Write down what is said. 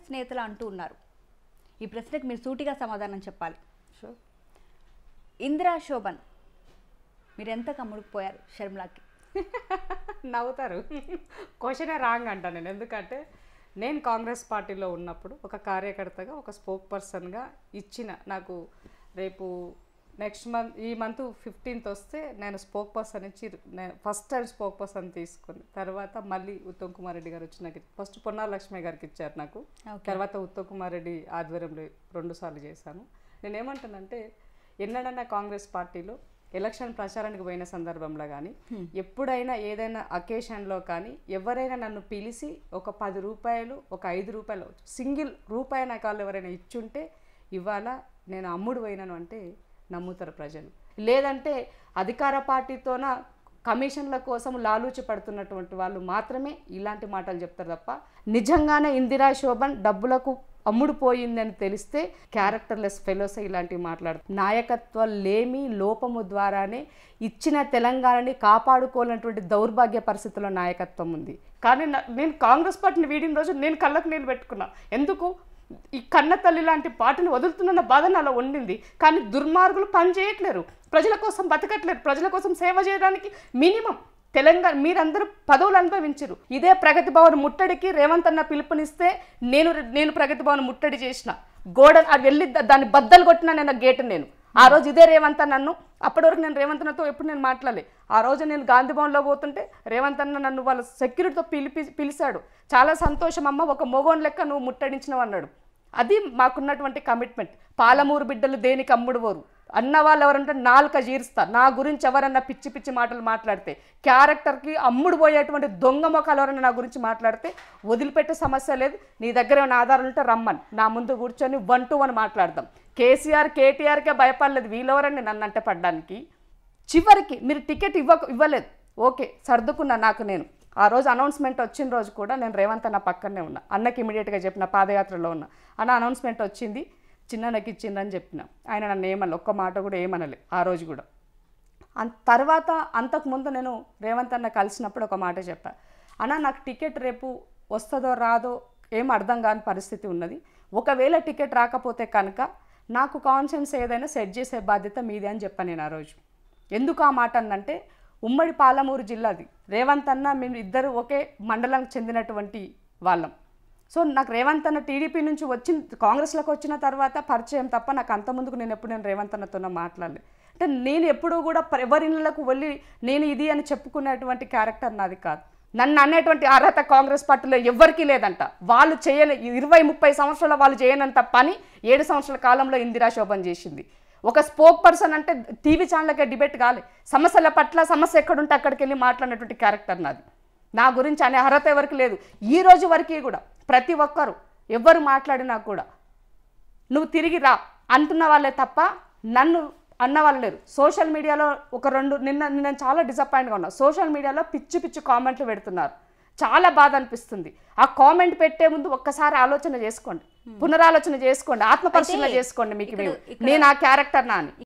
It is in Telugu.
నేతలు అంటూ ఉన్నారు ఈ ప్రశ్నకు మీరు సూటిగా సమాధానం చెప్పాలి షూర్ ఇందిరా శోభన్ మీరు ఎంత కమ్ముడుకుపోయారు షర్మిలాకి నవ్వుతారు క్వశ్చనే రాంగ్ అంట నేను ఎందుకంటే నేను కాంగ్రెస్ పార్టీలో ఉన్నప్పుడు ఒక కార్యకర్తగా ఒక స్పోక్ పర్సన్గా ఇచ్చిన నాకు రేపు నెక్స్ట్ మంత్ ఈ మంత్ ఫిఫ్టీన్త్ వస్తే నేను స్పోక్ పర్సన్ ఇచ్చి నేను ఫస్ట్ టైం స్పోక్ పర్సన్ తీసుకుని తర్వాత మళ్ళీ ఉత్తమ్ కుమార్ రెడ్డి గారు వచ్చి నాకు ఫస్ట్ పొన్నాల లక్ష్మి గారికి ఇచ్చారు నాకు Okay. తర్వాత ఉత్తమ్ కుమార్ రెడ్డి ఆధ్వర్యంలో రెండు సార్లు చేశాను నేను ఏమంటానంటే ఎన్నడన్నా కాంగ్రెస్ పార్టీలో ఎలక్షన్ ప్రచారానికి పోయిన సందర్భంలో కానీ ఎప్పుడైనా ఏదైనా అకేషన్లో కానీ ఎవరైనా నన్ను పిలిచి ఒక పది రూపాయలు ఒక ఐదు రూపాయలు సింగిల్ రూపాయి నాకు వాళ్ళు ఎవరైనా ఇచ్చుంటే ఇవాళ నేను అమ్ముడు పోయినాను అంటే నమ్ముతారు ప్రజలు లేదంటే అధికార పార్టీతోన కమిషన్ల కోసం లాలూచి పడుతున్నటువంటి వాళ్ళు మాత్రమే ఇలాంటి మాటలు చెప్తారు తప్ప నిజంగానే ఇందిరా శోభన్ డబ్బులకు అమ్ముడు పోయిందని తెలిస్తే క్యారెక్టర్లెస్ ఫెలోస్ ఇలాంటివి మాట్లాడుతారు నాయకత్వం లేమి లోపము ద్వారానే ఇచ్చిన తెలంగాణని కాపాడుకోవాలన్నటువంటి దౌర్భాగ్య పరిస్థితుల్లో నాయకత్వం ఉంది కానీ నా- నేను కాంగ్రెస్ పార్టీని వీడిన రోజు నేను కళ్ళకు నీళ్ళు పెట్టుకున్నా ఎందుకు ఈ కన్న తల్లి లాంటి పాటను వదులుతున్న బాధ నాలో ఉండింది కానీ దుర్మార్గులు పని చేయట్లేరు ప్రజల కోసం బతకట్లేరు ప్రజల కోసం సేవ చేయడానికి మినిమం తెలంగాణ మీరందరూ పదవులు అనుభవించరు ఇదే ప్రగతి భవన్ ముట్టడికి రేవంత్ అన్న పిలుపునిస్తే నేను నేను ప్రగతి భవన్ ముట్టడి చేసిన గోడ అది వెళ్ళి దా- దాన్ని బద్దలు కొట్టిన నేను గేట్ నేను ఆ రోజు ఇదే రేవంత్ అన్న నన్ను అప్పటి వరకు నేను రేవంత్ అన్నతో ఎప్పుడు నేను మాట్లాడలే ఆ రోజు నేను గాంధీ భవన్లో పోతుంటే రేవంత్ అన్న నన్ను వాళ్ళ సెక్యూరిటీతో పిలిపి పిలిచాడు చాలా సంతోషం అమ్మ ఒక మొగోన్ లెక్క నువ్వు ముట్టడించినావు అన్నాడు అది మాకున్నటువంటి కమిట్మెంట్ పాలమూరు బిడ్డలు దేనికి అమ్ముడు పోరు అన్న వాళ్ళు ఎవరంటే నాలుక జీరుస్తా నా గురించి ఎవరన్నా పిచ్చి పిచ్చి మాటలు మాట్లాడితే క్యారెక్టర్కి అమ్ముడు పోయేటువంటి దొంగ మొఖాలు ఎవరైనా నా గురించి మాట్లాడితే వదిలిపెట్టే సమస్య లేదు నీ దగ్గర ఏమైనా ఆధారాలు ఉంటే రమ్మని నా ముందు కూర్చొని వన్ టు వన్ మాట్లాడదాం కేసీఆర్ కేటీఆర్కే భయపడలేదు వీళ్ళెవరండి నన్ను అంటే పడ్డానికి చివరికి మీరు టికెట్ ఇవ్వ ఇవ్వలేదు ఓకే సర్దుకున్నా నాకు నేను ఆ రోజు అనౌన్స్మెంట్ వచ్చిన రోజు కూడా నేను రేవంత్ అన్న పక్కనే ఉన్నా అన్నకి ఇమీడియట్గా చెప్పిన పాదయాత్రలో ఉన్నా అన్న అనౌన్స్మెంట్ వచ్చింది చిన్నకి ఇచ్చిందని చెప్పిన ఆయన నన్ను ఏమనలే ఒక్క మాట కూడా ఏమనలే ఆ రోజు కూడా అన్ తర్వాత అంతకుముందు నేను రేవంత్ అన్న కలిసినప్పుడు ఒక మాట చెప్పా అన్న నాకు టికెట్ రేపు వస్తుందో రాదో ఏం అర్థం కాని పరిస్థితి ఉన్నది ఒకవేళ టికెట్ రాకపోతే కనుక నాకు కాన్షియన్స్ ఏదైనా సెట్ చేసే బాధ్యత మీదే అని చెప్పాను నేను ఆ రోజు ఎందుకు ఆ మాట అన్నంటే ఉమ్మడి పాలమూరు జిల్లాది రేవంత్ అన్న మేము ఇద్దరు ఒకే మండలానికి చెందినటువంటి వాళ్ళం సో నాకు రేవంత్ అన్న టీడీపీ నుంచి వచ్చిన కాంగ్రెస్లోకి వచ్చిన తర్వాత పరిచయం తప్ప నాకు అంత ముందుకు నేను ఎప్పుడు నేను రేవంత్ అన్నతో మాట్లాడలేదు అంటే నేను ఎప్పుడూ కూడా ప్ర- ఎవరి ఇళ్ళకు వెళ్ళి నేను ఇది అని చెప్పుకునేటువంటి క్యారెక్టర్ నాది కాదు నన్ను అనేటువంటి అర్హత కాంగ్రెస్ పార్టీలో ఎవ్వరికీ లేదంట వాళ్ళు చేయలే ఇరవై ముప్పై సంవత్సరాల వాళ్ళు చేయనంత పని ఏడు సంవత్సరాల కాలంలో ఇందిరా శోభన్ చేసింది ఒక స్పోక్ పర్సన్ అంటే టీవీ ఛానల్కే డిబేట్ కాలే సమస్యల పట్ల సమస్య ఎక్కడుంటే అక్కడికి వెళ్ళి మాట్లాడినటువంటి క్యారెక్టర్ నాది నా గురించి అనే అర్హత ఎవరికి లేదు ఈ రోజు వరకు కూడా ప్రతి ఒక్కరు ఎవ్వరు మాట్లాడినా కూడా నువ్వు తిరిగి రా అంటున్న వాళ్ళే తప్ప నన్ను అన్న వాళ్ళు లేరు సోషల్ మీడియాలో ఒక రెండు నిన్న నేను చాలా డిసప్పాయింట్గా ఉన్నా సోషల్ మీడియాలో పిచ్చి పిచ్చి కామెంట్లు పెడుతున్నారు చాలా బాధ అనిపిస్తుంది ఆ కామెంట్ పెట్టే ముందు ఒక్కసారి ఆలోచన చేసుకోండి పునరాలోచన చేసుకోండి ఆత్మపరిశీలన అయితే చేసుకోండి మీకు ఇక్కడ- మీరు ఇక్కడ- నేను ఆ క్యారెక్టర్ నా అని